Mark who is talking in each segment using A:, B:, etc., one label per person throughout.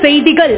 A: செய்திகள்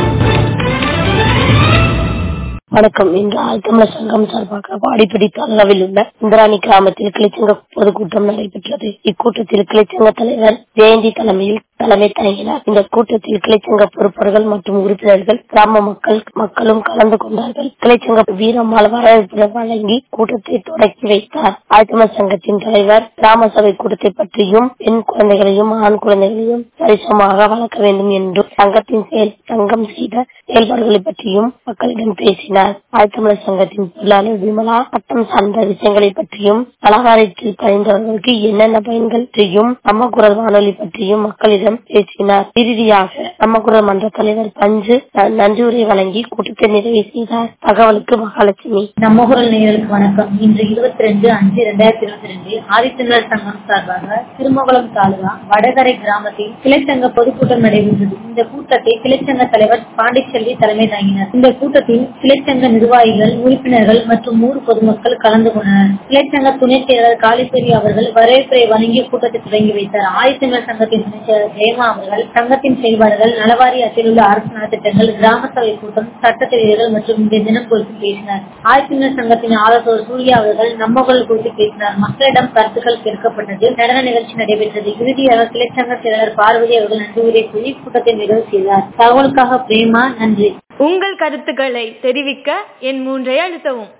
B: வணக்கம் இன்று ஆழ்த்தமிழர் சங்கம் சார்பாக வாடிப்படி தாலுகாவில் உள்ள இந்திராணி கிராமத்தில் கிளைச்சங்க பொதுக்கூட்டம் நடைபெற்றது இக்கூட்டத்தில் கிளைச்சங்க தலைவர் ஜெயந்தி தலைமையில் தலைமை தாங்கினார் இந்த கூட்டத்தில் கிளைச்சங்க பொறுப்பர்கள் மற்றும் உறுப்பினர்கள் கிராம மக்கள் மக்களும் கலந்து கொண்டார்கள் கிளைச்சங்க வீரம்மாள் வரவேற்பு வழங்கி கூட்டத்தை தொடக்கி வைத்தார் ஆழ்த்தமிழர் சங்கத்தின் தலைவர் கிராம சபை கூட்டத்தை பற்றியும் பெண் குழந்தைகளையும் ஆண் குழந்தைகளையும் சரிசமமாக வளர்க்க வேண்டும் என்றும் சங்கத்தின் செயல் சங்கம் செய்த செயல்பாடுகளை பற்றியும் மக்களிடம் பேசினார் ஆழ்த்தமிழர் சங்கத்தின் பொருளாளர் விமலா சட்டம் சார்ந்த விஷயங்களை பற்றியும் நலவாரியத்தில் பயந்தவர்களுக்கு என்னென்ன பயன்கள் பற்றியும் நம்ம குரல் வானொலி பற்றியும் மக்களிடம் பேசினார் இறுதியாக நம்ம குரல் மன்ற தலைவர் பஞ்சு ந- நன்றியுரை வழங்கி கூட்டத்தை நிறைவு செய்தார் தகவலுக்கு மகாலட்சுமி
C: நம்ம குரல் நேயர்களுக்கு வணக்கம் இன்று இருபத்தி ரெண்டு அஞ்சு ரெண்டாயிரத்தி இருபத்தி ரெண்டு ஆதித்தமிழர் சங்கம் சார்பாக திருமங்கலம் தாலுகா வடகரை கிராமத்தில் கிளைச்சங்க பொதுக்கூட்டம் நடைபெற்றது இந்த கூட்டத்தை கிளைச்சங்க தலைவர் பாண்டிச்செல்வி தலைமை தாங்கினார் இந்த கூட்டத்தில் கிளைச்சங்க நிர்வாகிகள் உறுப்பினர்கள் மற்றும் ஊர் பொதுமக்கள் கலந்து கொண்டனர் கிளைச்சங்க துணைச் செயலர் காளிசேரி அவர்கள் வரவேற்புரை வழங்கிய கூட்டத்தை தொடங்கி வைத்தார் ஆதித்தமிழர் சங்கத்தின் துணைச் செயலர் ஜெயமா அவர்கள் சங்கத்தின் செயல்பாடுகள் நலவாரியத்தில் உள்ள அரசு நலத்திட்டங்கள் கிராம சபை கூட்டம் சட்ட தெரிவுகள் மற்றும் இந்த தினம் குறித்து பேசினார் ஆதித்தமிழர் சங்கத்தின் ஆலோசகர் சூர்யா அவர்கள் நம்ம குரல் குறித்து பேசினார் மக்களிடம் கருத்துக்கள் கேட்கப்பட்டது நடன நிகழ்ச்சி நடைபெற்றது இறுதியாக கிளைச்சங்க செயலர் பார்வதி அவர்கள் நன்றி உரை கூறி கூட்டத்தை நிறைவு செய்தார் தகவலுக்காக பிரேமா நன்றி
A: உங்கள் கருத்துக்களை தெரிவிக்க என் மூன்றை அழுத்தவும்